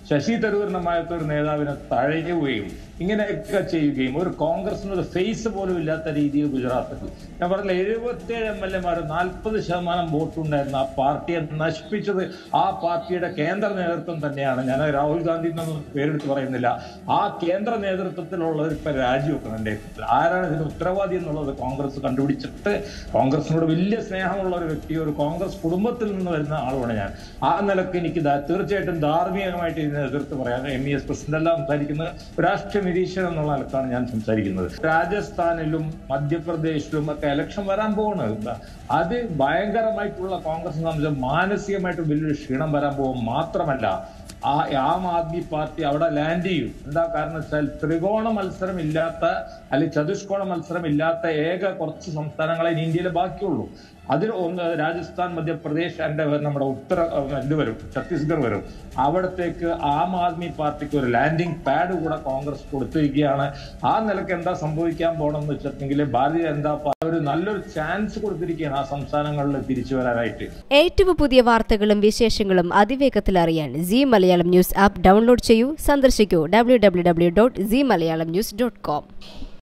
ശശി തരൂരിനമായത്തെ ഒരു നേതാവിനെ തഴയുകയും ഇങ്ങനെയൊക്കെ ചെയ്യുകയും ഒരു കോൺഗ്രസിന് ഒരു ഫേസ് പോലും ഇല്ലാത്ത രീതിയിൽ ഗുജറാത്തിൽ ഞാൻ പറഞ്ഞില്ല എഴുപത്തിയേഴ് എം എൽ എമാർ നാൽപ്പത് ശതമാനം വോട്ടുണ്ടായിരുന്ന ആ പാർട്ടിയെ നശിപ്പിച്ചത് ആ പാർട്ടിയുടെ കേന്ദ്ര നേതൃത്വം തന്നെയാണ് ഞാൻ രാഹുൽ ഗാന്ധി എന്നൊന്നും പേരെടുത്ത് പറയുന്നില്ല ആ കേന്ദ്ര നേതൃത്വത്തിലുള്ളവർ ഇപ്പൊ രാജിവെക്കണം എന്റെ അഭിപ്രായത്തിൽ. ആരാണ് ഇതിന് ഉത്തരവാദി എന്നുള്ളത് കോൺഗ്രസ് കണ്ടുപിടിച്ചിട്ട് കോൺഗ്രസിനോട് വലിയ സ്നേഹമുള്ള ഒരു വ്യക്തി ഒരു കോൺഗ്രസ് കുടുംബത്തിൽ നിന്ന് വരുന്ന ആളുമാണ് ഞാൻ ആ നിലക്ക് എനിക്ക് ദാ- തീർച്ചയായിട്ടും ധാർമ്മികമായിട്ട് ഇതിനെ എതിർത്ത് പറയാൻ എം ഇ എസ് പ്രസിഡന്റ് അല്ല സംസാരിക്കുന്നത് ഒരു രാഷ്ട്രീയ നിരീക്ഷകൻ എന്നുള്ള നിലക്കാണ് ഞാൻ സംസാരിക്കുന്നത് രാജസ്ഥാനിലും മധ്യപ്രദേശിലും ഒക്കെ ഇലക്ഷൻ വരാൻ പോകുന്നത് അത് ഭയങ്കരമായിട്ടുള്ള കോൺഗ്രസിനെ സംബന്ധിച്ച് മാനസികമായിട്ട് വലിയൊരു ക്ഷീണം വരാൻ പോകും മാത്രമല്ല ആ ആം ആദ്മി പാർട്ടി അവിടെ ലാൻഡ് ചെയ്യും എന്താ കാരണം വെച്ചാൽ ത്രികോണ മത്സരം ഇല്ലാത്ത അല്ലെങ്കിൽ ചതുഷ്കോണ മത്സരം ഇല്ലാത്ത ഏക കുറച്ച് സംസ്ഥാനങ്ങളെ ഇനി ഇന്ത്യയിൽ ബാക്കിയുള്ളൂ അതിൽ ഒന്ന് രാജസ്ഥാൻ മധ്യപ്രദേശ് എൻ്റെ നമ്മുടെ ഉത്തര ഇത് വരും ഛത്തീസ്ഗഡ് വരും അവിടത്തേക്ക് ആം ആദ്മി പാർട്ടിക്ക് ഒരു ലാൻഡിംഗ് പാഡ് കൂടെ കോൺഗ്രസ് കൊടുത്തിരിക്കുകയാണ് ആ നിലക്ക് എന്താ സംഭവിക്കാൻ പോകണമെന്ന് വെച്ചിട്ടുണ്ടെങ്കിൽ ഭാരതീയ ജനതാ പാർട്ടി ഒരു നല്ലൊരു ചാൻസ് കൊടുത്തിരിക്കുകയാണ് ആ സംസ്ഥാനങ്ങളിൽ തിരിച്ചു വരാനായിട്ട് ഏറ്റവും പുതിയ വാർത്തകളും വിശേഷങ്ങളും അതിവേഗത്തിൽ അറിയാൻ C Malayalam news app download ചെയ്യൂ സന്ദർശിക്കൂ W W W dot C Malayalam news dot com